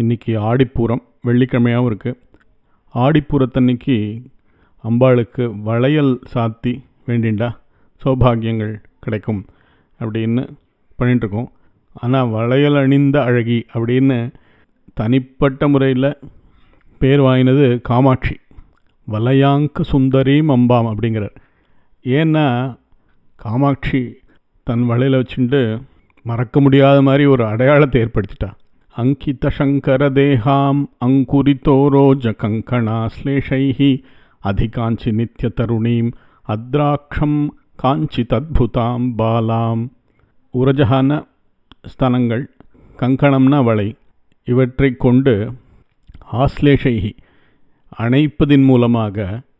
இன்றைக்கி ஆடிப்பூரம் வெள்ளிக்கிழமையாகவும் இருக்குது ஆடிப்பூரத்தன்னைக்கு அம்பாளுக்கு வளையல் சாத்தி வேண்டிண்டா சௌபாகியங்கள் கிடைக்கும் அப்படின்னு பண்ணிகிட்ருக்கோம் ஆனால் வளையல் அணிந்த அழகி அப்படின்னு தனிப்பட்ட முறையில் பேர் வாங்கினது காமாட்சி வலையாங்க சுந்தரீம் அம்பாம் அப்படிங்கிறார் ஏன்னா காமாட்சி தன் வளையல வச்சுட்டு மறக்க முடியாத மாதிரி ஒரு அடையாளத்தை ஏற்படுத்திட்டா அங்கித சங்கர தேகாம் அங்குரித்தோ ரோஜ கங்கணா ஸ்லேஷைஹி அதிகாஞ்சி நித்திய தருணீம் அத்ராட்சம் காஞ்சி தத்புதாம் பாலாம் உரஜகான ஸ்தனங்கள் கங்கணம்னா வளை இவற்றை கொண்டு ஆஸ்லேஷைஹி அணைப்பதின் மூலமாக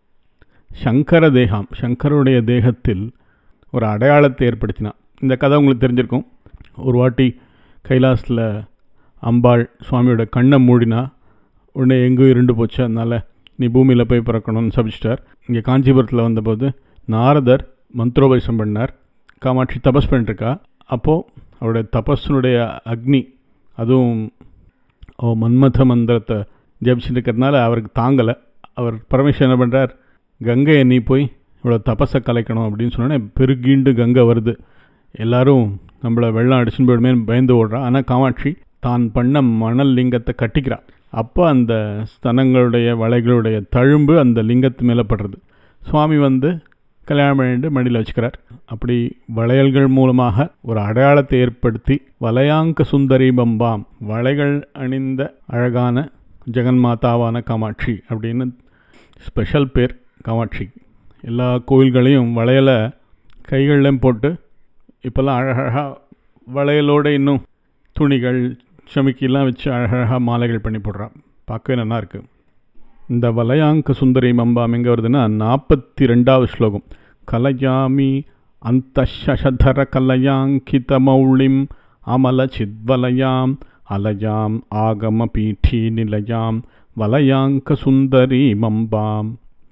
சங்கர தேகம் சங்கருடைய தேகத்தில் ஒரு அடையாளத்தை ஏற்படுத்தினான் இந்த கதை உங்களுக்கு தெரிஞ்சிருக்கும் ஒரு வாட்டி கைலாஸில் அம்பாள் சுவாமியோட கண்ணை மூடினா உடனே எங்கேயும் இருண்டு போச்சு அதனால் நீ பூமியில் போய் பிறக்கணும்னு சபிச்சிட்டார் இங்கே காஞ்சிபுரத்தில் வந்தபோது நாரதர் மந்திரோபதேசம் பண்ணார் காமாட்சி தபஸ் பண்ணிட்டுருக்கா அப்போது அவருடைய தபஸினுடைய அக்னி அதுவும் ஓ மன்மத மந்திரத்தை ஜபிச்சுட்டு இருக்கிறதுனால அவருக்கு தாங்கலை அவர் பரமேஸ்வரன் என்ன பண்ணுறார் கங்கையை நீ போய் இவ்வளோ தபஸை கலைக்கணும் அப்படின்னு சொன்னோன்னே பெருகீண்டு கங்கை வருது எல்லாரும் நம்மளை வெள்ளம் அடிச்சுன்னு போயிடுமே பயந்து ஓடுறா ஆனால் காமாட்சி தான் பண்ண மணல் லிங்கத்தை கட்டிக்கிறா அப்போ அந்த ஸ்தனங்களுடைய வளைகளுடைய தழும்பு அந்த லிங்கத்து மேலே படுறது சுவாமி வந்து கல்யாணம் பண்ணிட்டு மடியில் வச்சுக்கிறார் அப்படி வளையல்கள் மூலமாக ஒரு அடையாளத்தை ஏற்படுத்தி வளையாங்க சுந்தரி பம்பாம் வளைகள் அணிந்த அழகான ஜெகன்மாதாவான காமாட்சி அப்படின்னு ஸ்பெஷல் பேர் காமாட்சி எல்லா கோயில்களையும் வளையலை கைகள்லையும் போட்டு இப்போல்லாம் அழகழகாக வளையலோடு இன்னும் துணிகள் சமிக்கிலாம் வச்சு அழகழகாக மாலைகள் பண்ணி போடுறான் பார்க்கவே நல்லா இருக்குது இந்த வலயாங்க சுந்தரி மம்பாம் எங்கே வருதுன்னா நாற்பத்தி ரெண்டாவது ஸ்லோகம் கலயாமி அந்த சசதர கலயாங்கித மௌளிம் அமல சித்வலயாம் அலயாம் ஆகம பீఠీ நிலையாம் வலயாங்க சுந்தரி மம்பாம்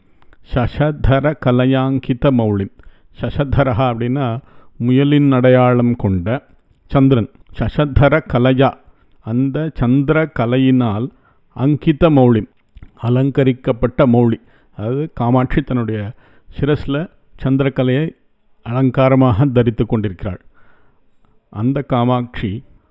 சசதர கலயாங்கித மௌளிம் சசதரஹா அப்படின்னா முயலின் அடையாளம் கொண்ட சந்திரன் சசதர கலையா அந்த சந்திர கலையினால் அங்கித மௌளிம் அலங்கரிக்கப்பட்ட மௌளி அதாவது காமாட்சி தன்னுடைய சிரஸில் சந்திரக்கலையை அலங்காரமாக தரித்து கொண்டிருக்கிறாள் அந்த காமாட்சி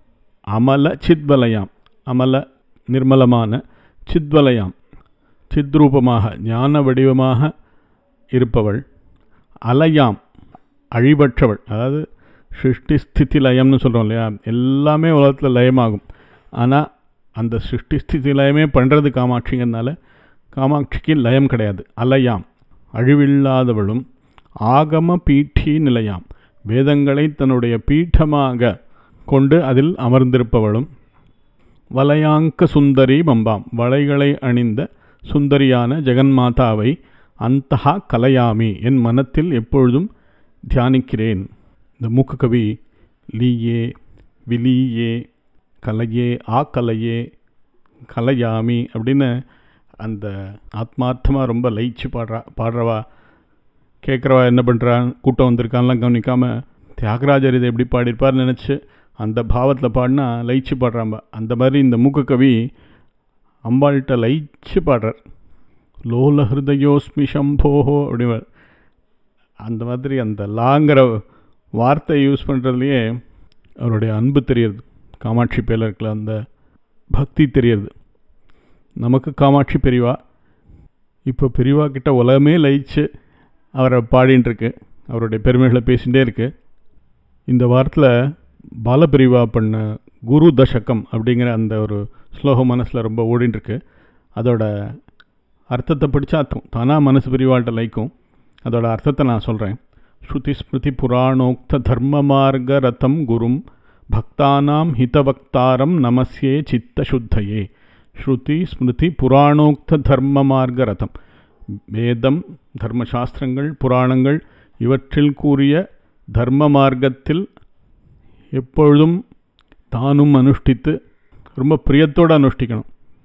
அமல சித்வலயாம் அமல நிர்மலமான சித்வலயாம் சித்ரூபமாக ஞான வடிவமாக இருப்பவள் அலையாம் அழிவற்றவள் அதாவது சிருஷ்டி ஸ்திதி லயம்னு சொல்கிறோம் இல்லையா எல்லாமே உலகத்தில் லயமாகும் ஆனால் அந்த சிருஷ்டி ஸ்திதி லயமே பண்ணுறது காமாட்சிங்கிறதுனால காமாட்சிக்கு லயம் கிடையாது அலையாம் அழிவில்லாதவளும் ஆகம பீఠி நிலையாம் வேதங்களை தன்னுடைய பீഠமாக கொண்டு அதில் அமர்ந்திருப்பவளும் வலையாங்க சுந்தரி பம்பாம் வளைகளை அணிந்த சுந்தரியான ஜெகன்மாதாவை அந்தஹா கலையாமி என் மனத்தில் எப்பொழுதும் தியானிக்கிறேன் இந்த மூக்கு கவி லீயே விலியே கலையே ஆ கலையே கலையாமி அப்படின்னு அந்த ஆத்மார்த்தமாக ரொம்ப லயிச்சு பாடுறா பாடுறவா கேட்குறவா என்ன பண்ணுறான் கூட்டம் வந்திருக்கான்லாம் கவனிக்காமல் தியாகராஜர் இதை எப்படி பாடியிருப்பார்னு நினச்சி அந்த பாவத்தில் பாடினா லயிச்சு பாடுறாம்ப அந்த மாதிரி இந்த மூக்கு கவி அம்பாள்கிட்ட லயிச்சு பாடுறார் லோல ஹிருதயோஸ்மி சம்போஹோ அப்படிவார் அந்த மாதிரி அந்த லாங்கிற வார்த்தை யூஸ் பண்ணுறதுலையே அவருடைய அன்பு தெரியுது காமாட்சி பேரில் இருக்கிற அந்த பக்தி தெரியுது நமக்கு காமாட்சி பெரியவா இப்போ பெரியவா கிட்ட உலகமே லயிச்சு அவரை பாடின்னு இருக்கு அவருடைய பெருமைகளை பேசிகிட்டே இருக்கு இந்த வாரத்தில் பாலபிரிவா பண்ண குரு தசகம் அப்படிங்கிற அந்த ஒரு ஸ்லோகம் மனசில் ரொம்ப ஓடின்னு இருக்கு அதோட அர்த்தத்தை படித்தா தானாக மனசு பிரிவாள்கிட்ட லைக்கும் அதோட அர்த்தத்தை நான் சொல்கிறேன் ஸ்ருதி ஸ்மிருதி புராணோக்த தர்ம மார்க ரதம் குரும் பக்தானாம் ஹிதவக்தாரம் நமஸ்யே சித்த சுத்தையே ஸ்ருதி ஸ்மிருதி புராணோக்த தர்ம மார்க்க ரதம் வேதம் தர்மசாஸ்திரங்கள் புராணங்கள் இவற்றில் கூறிய தர்ம மார்க்கத்தில் எப்பொழுதும் தானும் அனுஷ்டித்து ரொம்ப பிரியத்தோடு அனுஷ்டிக்கணும்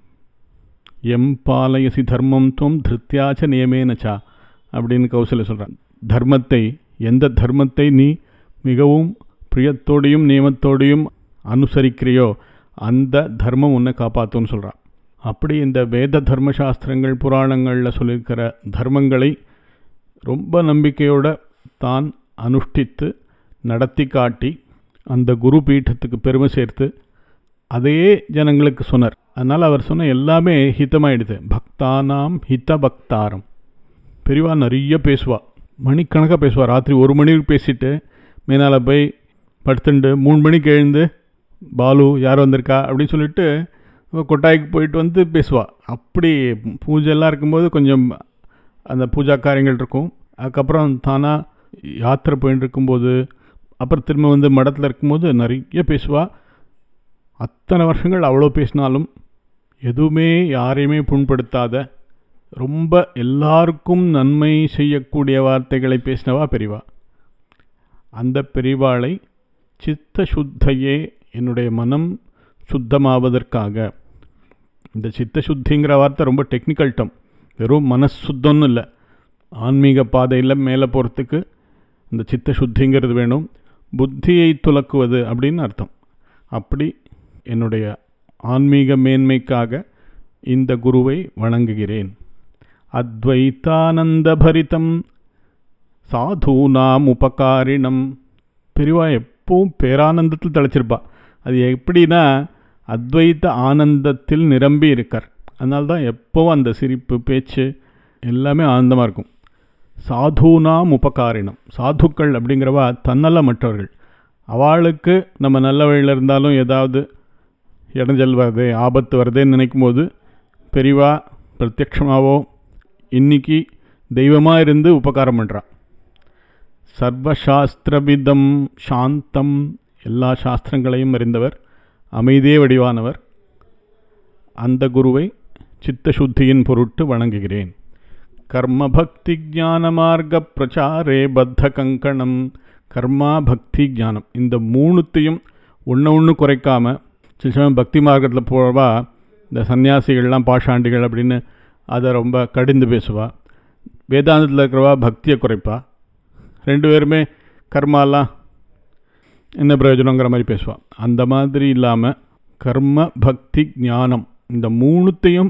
எம் பாலயசி தர்மம் துவம் திருத்தியாச்ச நியமேனச்சா அப்படின்னு கௌசல்ய சொல்கிறான் தர்மத்தை எந்த தர்மத்தை நீ மிகவும் பிரியத்தோடையும் நியமத்தோடையும் அனுசரிக்கிறையோ அந்த தர்மம் உன்னை காப்பாற்றும்னு சொல்கிறான் அப்படி இந்த வேத தர்மசாஸ்திரங்கள் புராணங்களில் சொல்லியிருக்கிற தர்மங்களை ரொம்ப நம்பிக்கையோட தான் அனுஷ்டித்து நடத்தி காட்டி அந்த குரு பீட்டத்துக்கு பெருமை சேர்த்து அதையே ஜனங்களுக்கு சொன்னார் அதனால் அவர் சொன்ன எல்லாமே ஹிதமாயிடுது பக்தானாம் ஹித பக்தாரம் பெரியவா நிறைய பேசுவா மணிக்கணக்காக பேசுவா ராத்திரி ஒரு மணிக்கு பேசிட்டு மேனால் போய் படுத்துண்டு மூணு மணிக்கு எழுந்து பாலு யார் வந்திருக்கா அப்படின்னு சொல்லிட்டு கொட்டாய்க்கு போயிட்டு வந்து பேசுவா அப்படி பூஜைலாம் இருக்கும்போது கொஞ்சம் அந்த பூஜா காரியங்கள் இருக்கும் அதுக்கப்புறம் தானாக யாத்திரை போயிட்டு இருக்கும்போது அப்புறம் திரும்ப வந்து மடத்தில் இருக்கும்போது நிறைய பேசுவா அத்தனை வருஷங்கள் அவ்வளோ பேசினாலும் எதுவுமே யாரையுமே புண்படுத்தாத ரொம்ப எல்லாருக்கும் நன்மை செய்யக்கூடிய வார்த்தைகளை பேசினவா பெரிவா அந்த பெரிவாளை சித்த சுத்தையே என்னுடைய மனம் சுத்தமாவதற்காக இந்த சித்த சுத்திங்கிற வார்த்தை ரொம்ப டெக்னிக்கல் டம் வெறும் மனசுத்தம்னு இல்லை ஆன்மீக பாதையில் மேலே போகிறதுக்கு இந்த சித்த சுத்திங்கிறது வேணும் புத்தியை துலக்குவது அப்படின்னு அர்த்தம் அப்படி என்னுடைய ஆன்மீக மேன்மைக்காக இந்த குருவை வணங்குகிறேன் அத்வைத்தானந்தபரிதம் சாதூனாம் உபகாரிணம் பெரிவா எப்பவும் பேரானந்தத்தில் தலைச்சிருப்பா அது எப்படின்னா அத்வைத்த ஆனந்தத்தில் நிரம்பி இருக்கார் அதனால தான் எப்போவும் அந்த சிரிப்பு பேச்சு எல்லாமே ஆனந்தமாக இருக்கும் சாதுனாம் உபகாரிணம் சாதுக்கள் அப்படிங்கிறவா தன்னலமற்றவர்கள் அவளுக்கு நம்ம நல்ல வழியில் இருந்தாலும் ஏதாவது இடைஞ்சல் வருது ஆபத்து வருதுன்னு நினைக்கும் போது பெரிவா பிரத்யக்ஷமாவோ இன்னைக்கு தெய்வமாக இருந்து உபகாரம் பண்ணுறான் சர்வசாஸ்திரவிதம் சாந்தம் எல்லா சாஸ்திரங்களையும் அறிந்தவர் அமைதியே வடிவானவர் அந்த குருவை சித்தசுத்தியின் பொருட்டு வணங்குகிறேன் கர்ம பக்தி ஞான மார்க்க பிரச்சாரே பத்த கங்கணம் கர்மா பக்தி ஞானம் இந்த மூணுத்தையும் ஒன்று ஒன்று குறைக்காம சில சமயம் பக்தி மார்க்கத்தில் போவா இந்த சன்னியாசிகள்லாம் பாஷாண்டிகள் அப்படின்னு அதை ரொம்ப கடிந்து பேசுவா வேதாந்தத்தில் இருக்கிறவா பக்தியை குறைப்பா ரெண்டு பேருமே கர்மாலாம் என்ன பிரயோஜனங்கிற மாதிரி பேசுவாள் அந்த மாதிரி இல்லாமல் கர்ம பக்தி ஞானம் இந்த மூணுத்தையும்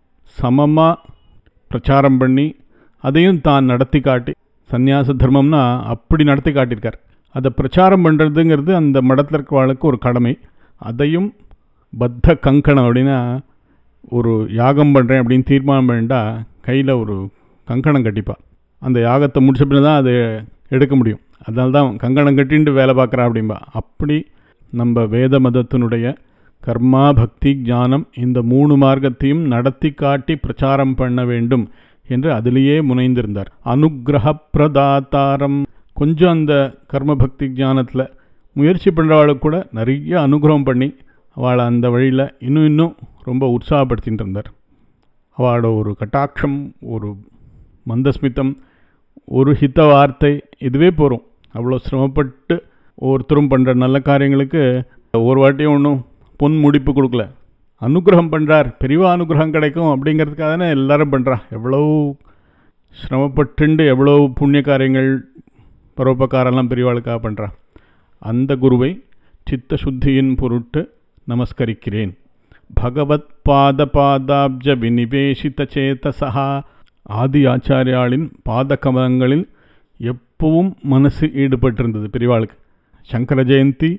சமமாக பிரச்சாரம் பண்ணி அதையும் தான் நடத்தி காட்டி சந்நியாச தர்மம்னா அப்படி நடத்தி காட்டியிருக்கார் அதை பிரச்சாரம் பண்ணுறதுங்கிறது அந்த மடத்தில் இருக்கிறவாளுக்கு ஒரு கடமை அதையும் பத்த கங்கணம் அப்படின்னா ஒரு யாகம் பண்ணுறேன் அப்படின்னு தீர்மானம் பண்ணிட்டா கையில் ஒரு கங்கணம் கட்டிப்பா அந்த யாகத்தை முடிச்ச பின்ன தான் அதை எடுக்க முடியும் அதனால தான் கங்கணம் கட்டின்ட்டு வேலை பார்க்குறா அப்படின்பா அப்படி நம்ம வேத மதத்தினுடைய கர்மா பக்தி ஞானம் இந்த மூணு மார்க்கத்தையும் நடத்தி காட்டி பிரச்சாரம் பண்ண வேண்டும் என்று அதிலேயே முனைந்திருந்தார் அனுகிரக பிரதாத்தாரம் கொஞ்சம் அந்த கர்ம பக்தி ஞானத்தில் முயற்சி பண்ணுறவாளுக்கு கூட நிறைய அனுகிரகம் பண்ணி அவளை அந்த வழியில் இன்னும் இன்னும் ரொம்ப உற்சாகப்படுத்தின்னு இருந்தார் அவளோட ஒரு கட்டாட்சம் ஒரு மந்தஸ்மிதம் ஒரு ஹித வார்த்தை இதுவே போகிறோம் அவ்வளோ சிரமப்பட்டு ஒவ்வொருத்தரும் பண்ணுற நல்ல காரியங்களுக்கு ஒரு வாட்டியும் ஒன்றும் பொன் முடிப்பு கொடுக்கல அனுகிரகம் பண்ணுறார் பெரியவா அனுகிரகம் கிடைக்கும் அப்படிங்கிறதுக்காக தானே எல்லாரும் பண்ணுறா எவ்வளோ சிரமப்பட்டுண்டு எவ்வளோ புண்ணிய காரியங்கள் பரோபகாரம்லாம் பெரியவாளுக்காக பண்ணுறா அந்த குருவை சித்த சுத்தியின் பொருட்டு நமஸ்கரிக்கிறேன் பகவத் பாத பாதாப்ஜ விநிவேசித சேதசா ஆதி ஆச்சாரியாளின் பாத கமலங்களில் எப்பவும் மனசு ஈடுபட்டிருந்தது பெரியவாளுக்கு சங்கர ஜெயந்தி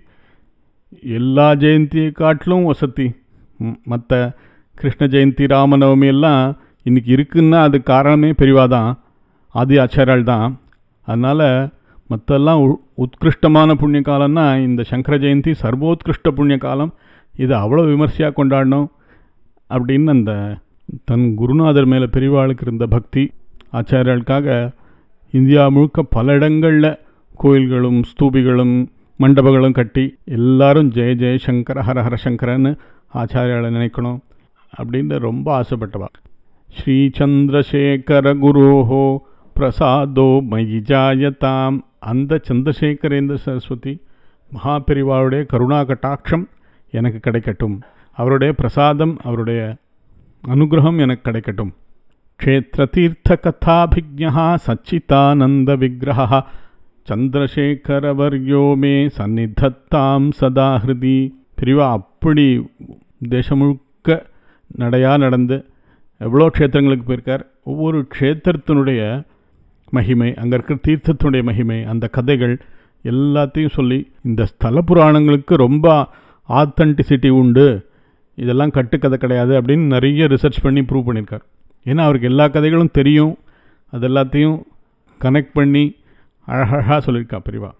எல்லா ஜெயந்தியை காட்டிலும் வசதி மற்ற கிருஷ்ண ஜெயந்தி ராமநவமி எல்லாம் இன்றைக்கி இருக்குன்னா அது காரணமே பெரியவா தான் ஆதி ஆச்சாரியால் தான் அதனால் மற்றெல்லாம் உத்கிருஷ்டமான புண்ணிய காலம்னா இந்த சங்கர ஜெயந்தி சர்வோத்கிருஷ்ட புண்ணிய காலம் இது அவ்வளோ விமர்சையாக கொண்டாடணும் அப்படின்னு அந்த தன் குருநாதர் மேலே பெரியவாளுக்கு இருந்த பக்தி ஆச்சாரியாளுக்காக இந்தியா முழுக்க பல இடங்களில் கோயில்களும் ஸ்தூபிகளும் மண்டபங்களும் கட்டி எல்லாரும் ஜெய ஜெய சங்கர ஹர ஹர சங்கரன்னு ஆச்சாரியாலை நினைக்கணும் அப்படின்னு ரொம்ப ஆசைப்பட்டவா ஸ்ரீ சந்திரசேகர குரோஹோ பிரசாதோ மயி ஜாயதாம் அந்த சந்திரசேகரேந்திர சரஸ்வதி மகாபெரிவாவுடைய கருணா கட்டாட்சம் எனக்கு கிடைக்கட்டும் அவருடைய பிரசாதம் அவருடைய அனுகிரகம் எனக்கு கிடைக்கட்டும் க்ஷேத்திரதீர்த்தகதாபிஜா சச்சிதானந்த விக்கிரக சந்திரசேகரவர்யோ மே சந்நிதத்தாம் சதா ஹிருதி பிரிவா அப்படி தேசம் முழுக்க நடையாக நடந்து எவ்வளோ க்ஷேத்திரங்களுக்கு போயிருக்கார் ஒவ்வொரு க்ஷேத்திரத்தினுடைய மகிமை அங்கே இருக்கிற தீர்த்தத்தினுடைய மகிமை அந்த கதைகள் எல்லாத்தையும் சொல்லி இந்த ஸ்தல புராணங்களுக்கு ரொம்ப ஆத்தன்டிசிட்டி உண்டு இதெல்லாம் கட்டுக்கதை கிடையாது அப்படின்னு நிறைய ரிசர்ச் பண்ணி ப்ரூவ் பண்ணியிருக்கார் ஏன்னா அவருக்கு எல்லா கதைகளும் தெரியும் அது எல்லாத்தையும் கனெக்ட் பண்ணி அழகழகாக சொல்லியிருக்கா பெரியவா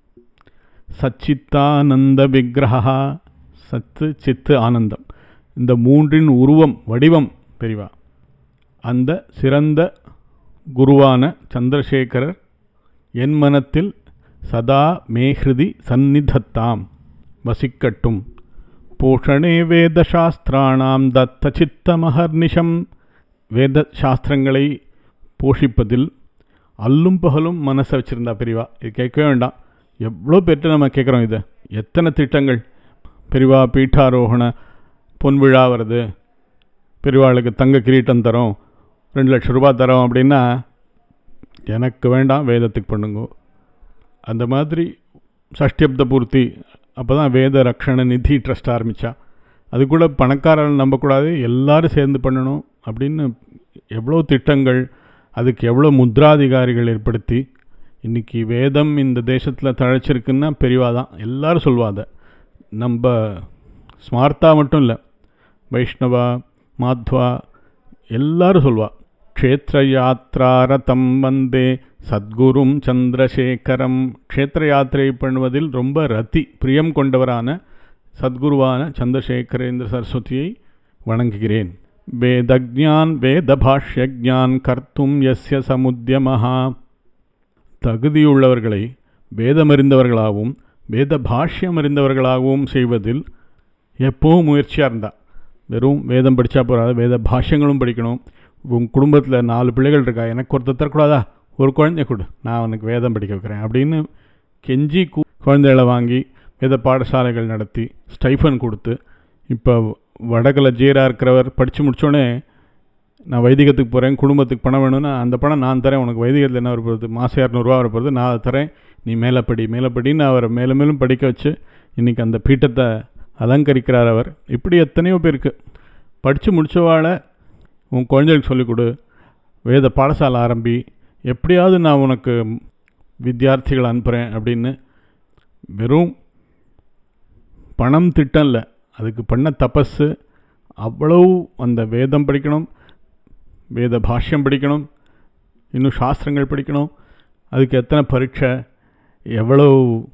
சச்சித்தானந்த விக்கிரகா சத்து சித்து ஆனந்தம் இந்த மூன்றின் உருவம் வடிவம் பெரியவா அந்த சிறந்த குருவான சந்திரசேகரர் என் மனத்தில் சதா மேஹிருதி சந்நிதத்தாம் வசிக்கட்டும் போஷணே வேதசாஸ்திராணாம் தத்த சித்தமஹர்நிஷம் வேத சாஸ்திரங்களை போஷிப்பதில் அல்லும் பகலும் மனசை வச்சுருந்தா பெரியவா இது கேட்கவே வேண்டாம் எவ்வளோ பேர்ட்டு நம்ம கேட்குறோம் இதை எத்தனை திட்டங்கள் பெரியவா பீட்டாரோகண பொன்விழா வருது பெரியவாளுக்கு தங்க கிரீட்டம் தரோம் ரெண்டு லட்சம் ரூபா தரோம் அப்படின்னா எனக்கு வேண்டாம் வேதத்துக்கு பண்ணுங்க அந்த மாதிரி சஷ்டியப்த பூர்த்தி அப்போ தான் வேத ரக்ஷண நிதி ட்ரஸ்ட் ஆரம்பித்தா அது கூட பணக்காரர்கள் நம்பக்கூடாது எல்லாரும் சேர்ந்து பண்ணணும் அப்படின்னு எவ்வளோ திட்டங்கள் அதுக்கு எவ்வளோ முத்ராதிகாரிகள் ஏற்படுத்தி இன்றைக்கி வேதம் இந்த தேசத்தில் தழைச்சிருக்குன்னா பெரியவா தான் எல்லோரும் சொல்லுவாத நம்ம ஸ்மார்த்தா மட்டும் இல்லை வைஷ்ணவா மாத்வா எல்லாரும் சொல்வா க்ஷேத்திர யாத்ராரதம் வந்தே சத்குரும் சந்திரசேகரம் க்ஷேத்திர யாத்திரை பண்ணுவதில் ரொம்ப ரத்தி பிரியம் கொண்டவரான சத்குருவான சந்திரசேகரேந்திர சரஸ்வதியை வணங்குகிறேன் வேதஜான் வேதபாஷ்யஜான் கர்த்தும் எஸ்ய சமுத்தியமஹா தகுதியுள்ளவர்களை வேதமறிந்தவர்களாகவும் வேத பாஷ்யம் அறிந்தவர்களாகவும் செய்வதில் எப்போவும் முயற்சியாக இருந்தா வெறும் வேதம் படித்தா போகாது வேத பாஷ்யங்களும் படிக்கணும் உன் குடும்பத்தில் நாலு பிள்ளைகள் இருக்கா எனக்கு ஒருத்தர் தரக்கூடாதா ஒரு குழந்தைய கொடு நான் அவனுக்கு வேதம் படிக்க வைக்கிறேன் அப்படின்னு கெஞ்சி கூ குழந்தைகளை வாங்கி வேத பாடசாலைகள் நடத்தி ஸ்டைஃபன் கொடுத்து இப்போ வடகில் ஜீராக இருக்கிறவர் படித்து முடித்தோடனே நான் வைதிகத்துக்கு போகிறேன் குடும்பத்துக்கு பணம் வேணும்னா அந்த பணம் நான் தரேன் உனக்கு வைதிகத்தில் என்ன வரப்போகுது மாதம் இரநூறுவா வரப்போகுது நான் அதை தரேன் நீ மேலப்படி மேலப்படின்னு அவரை மேலும் மேலும் படிக்க வச்சு இன்றைக்கி அந்த பீட்டத்தை அலங்கரிக்கிறார் அவர் இப்படி எத்தனையோ பேருக்கு படித்து முடித்தவாளை உன் குழந்தைகளுக்கு சொல்லிக் கொடு வேத பாடசாலை ஆரம்பி எப்படியாவது நான் உனக்கு வித்தியார்த்திகள் அனுப்புகிறேன் அப்படின்னு வெறும் பணம் திட்டம் இல்லை அதுக்கு பண்ண தபஸு அவ்வளவு அந்த வேதம் படிக்கணும் வேத பாஷ்யம் படிக்கணும் இன்னும் சாஸ்திரங்கள் படிக்கணும் அதுக்கு எத்தனை பரீட்சை எவ்வளோ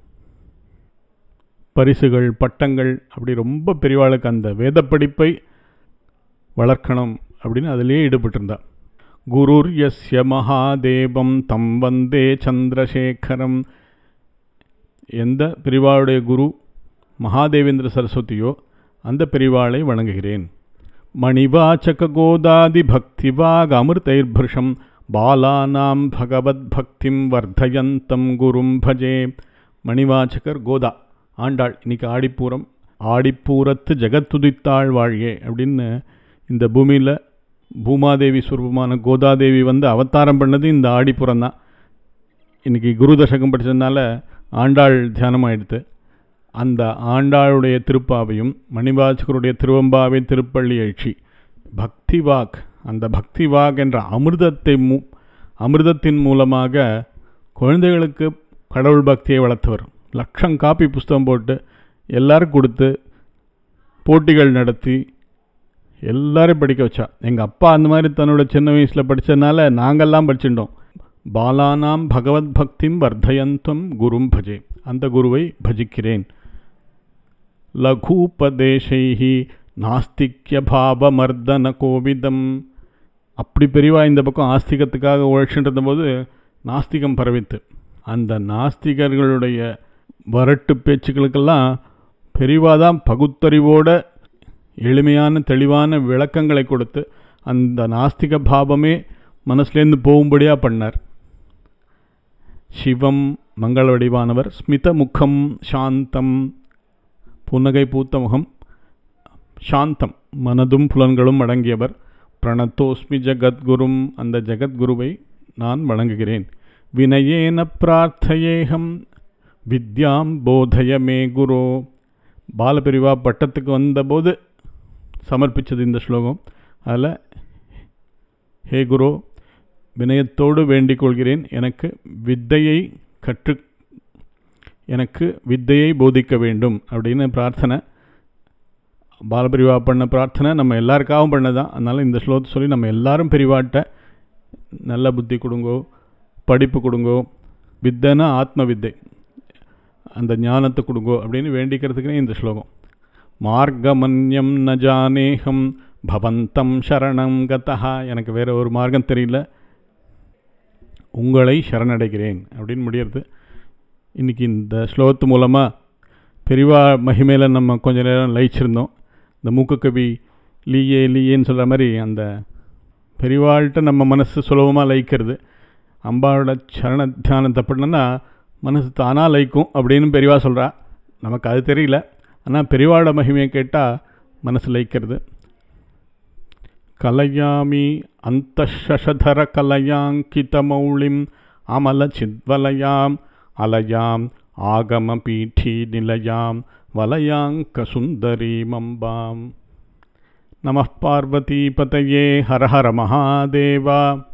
பரிசுகள் பட்டங்கள் அப்படி ரொம்ப பெரியவாளுக்கு அந்த வேத படிப்பை வளர்க்கணும் அப்படின்னு அதிலேயே ஈடுபட்டிருந்தா குருர் எஸ்ய மகாதேவம் தம் வந்தே சந்திரசேகரம் எந்த பெரிவாளுடைய குரு மகாதேவேந்திர சரஸ்வதியோ அந்த பெரிவாளை வணங்குகிறேன் மணிவாச்சக கோதாதி பக்திவாக் அமிர்தைர்பிருஷம் பாலானாம் பகவத் பக்திம் வர்தயந்தம் குரும் பஜே மணிவாச்சகர் கோதா ஆண்டாள் இன்னைக்கு ஆடிப்பூரம் ஆடிப்பூரத்து ஜெகத்துதித்தாள் வாழியே அப்படின்னு இந்த பூமியில் பூமாதேவி சுரூபமான கோதாதேவி வந்து அவதாரம் பண்ணது இந்த ஆடிப்புறம் தான் இன்றைக்கி குரு தசகம் படித்ததுனால ஆண்டாள் தியானம் ஆயிடுத்து அந்த ஆண்டாளுடைய திருப்பாவையும் மணிவாச்சகருடைய திருவம்பாவை திருப்பள்ளி எழுச்சி பக்தி வாக் அந்த பக்தி வாக் என்ற அமிர்தத்தை மூ அமிர்தத்தின் மூலமாக குழந்தைகளுக்கு கடவுள் பக்தியை வளர்த்தவர் லட்சம் காப்பி புஸ்தகம் போட்டு எல்லாரும் கொடுத்து போட்டிகள் நடத்தி எல்லாரையும் படிக்க வச்சா எங்கள் அப்பா அந்த மாதிரி தன்னோட சின்ன வயசில் படித்ததுனால நாங்கள்லாம் படிச்சுட்டோம் பாலானாம் பகவத் பக்திம் வர்தயந்தம் குரும் பஜே அந்த குருவை பஜிக்கிறேன் லகூபதேசைஹி நாஸ்திக்ய பாவமர்தன கோவிதம் அப்படி பெரியவா இந்த பக்கம் ஆஸ்திகத்துக்காக உழைச்சிட்டு போது நாஸ்திகம் பரவித்து அந்த நாஸ்திகர்களுடைய வரட்டு பேச்சுக்களுக்கெல்லாம் பெரியவா தான் பகுத்தறிவோட எளிமையான தெளிவான விளக்கங்களை கொடுத்து அந்த நாஸ்திக பாவமே மனசுலேருந்து போகும்படியாக பண்ணார் சிவம் மங்கள வடிவானவர் ஸ்மித முகம் சாந்தம் புன்னகை பூத்த முகம் சாந்தம் மனதும் புலன்களும் அடங்கியவர் பிரணத்தோஸ்மி ஜகத்குரும் அந்த ஜகத்குருவை நான் வணங்குகிறேன் வினயேன பிரார்த்தையேகம் வித்யாம் போதய மே குரோ பாலபிரிவா பட்டத்துக்கு வந்தபோது சமர்ப்பித்தது இந்த ஸ்லோகம் அதில் ஹே குரு வினயத்தோடு வேண்டிக் கொள்கிறேன் எனக்கு வித்தையை கற்று எனக்கு வித்தையை போதிக்க வேண்டும் அப்படின்னு பிரார்த்தனை பாலபிரிவா பண்ண பிரார்த்தனை நம்ம எல்லாருக்காகவும் பண்ணதான் அதனால் இந்த ஸ்லோகத்தை சொல்லி நம்ம எல்லாரும் பெரிவாட்ட நல்ல புத்தி கொடுங்கோ படிப்பு கொடுங்கோ வித்தைனா ஆத்ம வித்தை அந்த ஞானத்தை கொடுங்கோ அப்படின்னு வேண்டிக்கிறதுக்குனே இந்த ஸ்லோகம் மார்க்கமன்யம் ந ஜானேகம் பவந்தம் சரணம் கதா எனக்கு வேற ஒரு மார்க்கம் தெரியல உங்களை சரணடைகிறேன் அப்படின்னு முடியறது இன்றைக்கி இந்த ஸ்லோகத்து மூலமாக பெரிவா மகிமையில் நம்ம கொஞ்ச நேரம் லயிச்சிருந்தோம் இந்த மூக்குக்கவி லீயே லீயேன்னு சொல்கிற மாதிரி அந்த பெரிவாள்கிட்ட நம்ம மனசு சுலபமாக லயிக்கிறது அம்பாவோட சரண தியானத்தை பண்ணோன்னா மனசு தானாக லயிக்கும் அப்படின்னு பெரிவா சொல்கிறா நமக்கு அது தெரியல ஆனால் பெரிவாளோட மகிமையை கேட்டால் மனசு லயிக்கிறது கலையாமி அந்தஷதர கலையாங்கிதமௌளிம் அமலச்சித்வலயாம் அலயாம் ஆகமபீఠీ நிலையாம் வலயாங்கசுந்தரீமம்பாம் நமः பார்வதீபதயே ஹர ஹர மகாதேவா